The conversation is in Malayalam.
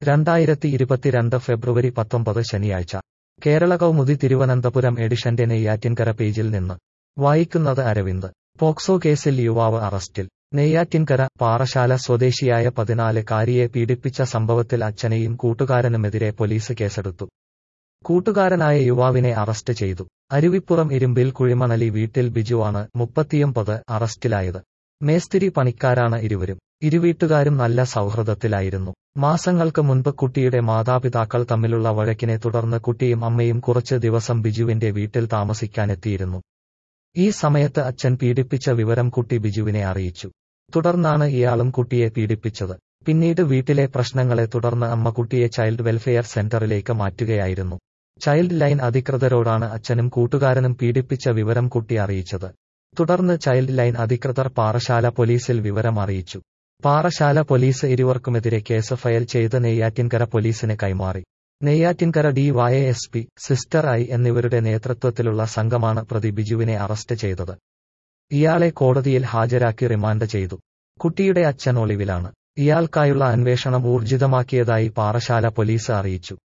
രണ്ടായിരത്തി ഇരുപത്തിരണ്ട് ഫെബ്രുവരി പത്തൊമ്പത് ശനിയാഴ്ച കേരള കൗമുദി തിരുവനന്തപുരം എഡിഷന്റെ നെയ്യാറ്റിൻകര പേജിൽ നിന്ന് വായിക്കുന്നത് അരവിന്ദ് പോക്സോ കേസിൽ യുവാവ് അറസ്റ്റിൽ നെയ്യാറ്റിൻകര പാറശാല സ്വദേശിയായ പതിനാല് കാരിയെ പീഡിപ്പിച്ച സംഭവത്തിൽ അച്ഛനെയും കൂട്ടുകാരനുമെതിരെ പോലീസ് കേസെടുത്തു കൂട്ടുകാരനായ യുവാവിനെ അറസ്റ്റ് ചെയ്തു അരുവിപ്പുറം ഇരുമ്പിൽ കുഴിമണലി വീട്ടിൽ ബിജുവാണ് മുപ്പത്തിയൊമ്പത് അറസ്റ്റിലായത് മേസ്തിരി പണിക്കാരാണ് ഇരുവരും ഇരുവീട്ടുകാരും നല്ല സൗഹൃദത്തിലായിരുന്നു മാസങ്ങൾക്ക് മുൻപ് കുട്ടിയുടെ മാതാപിതാക്കൾ തമ്മിലുള്ള വഴക്കിനെ തുടർന്ന് കുട്ടിയും അമ്മയും കുറച്ച് ദിവസം ബിജുവിന്റെ വീട്ടിൽ താമസിക്കാനെത്തിയിരുന്നു ഈ സമയത്ത് അച്ഛൻ പീഡിപ്പിച്ച വിവരം കുട്ടി ബിജുവിനെ അറിയിച്ചു തുടർന്നാണ് ഇയാളും കുട്ടിയെ പീഡിപ്പിച്ചത് പിന്നീട് വീട്ടിലെ പ്രശ്നങ്ങളെ തുടർന്ന് അമ്മ കുട്ടിയെ ചൈൽഡ് വെൽഫെയർ സെന്ററിലേക്ക് മാറ്റുകയായിരുന്നു ചൈൽഡ് ലൈൻ അധികൃതരോടാണ് അച്ഛനും കൂട്ടുകാരനും പീഡിപ്പിച്ച വിവരം കുട്ടി അറിയിച്ചത് തുടർന്ന് ചൈൽഡ് ലൈൻ അധികൃതർ പാറശാല പോലീസിൽ വിവരം അറിയിച്ചു പാറശാല പോലീസ് ഇരുവർക്കുമെതിരെ കേസ് ഫയൽ ചെയ്ത് നെയ്യാറ്റിൻകര പോലീസിന് കൈമാറി Neyyattinkara D Y S P സിസ്റ്റർ ഐ എന്നിവരുടെ നേതൃത്വത്തിലുള്ള സംഘമാണ് പ്രതി ബിജുവിനെ അറസ്റ്റ് ചെയ്തത് ഇയാളെ കോടതിയിൽ ഹാജരാക്കി റിമാൻഡ് ചെയ്തു കുട്ടിയുടെ അച്ഛൻ ഒളിവിലാണ് ഇയാൾക്കായുള്ള അന്വേഷണം ഊർജിതമാക്കിയതായി പാറശാല പോലീസ് അറിയിച്ചു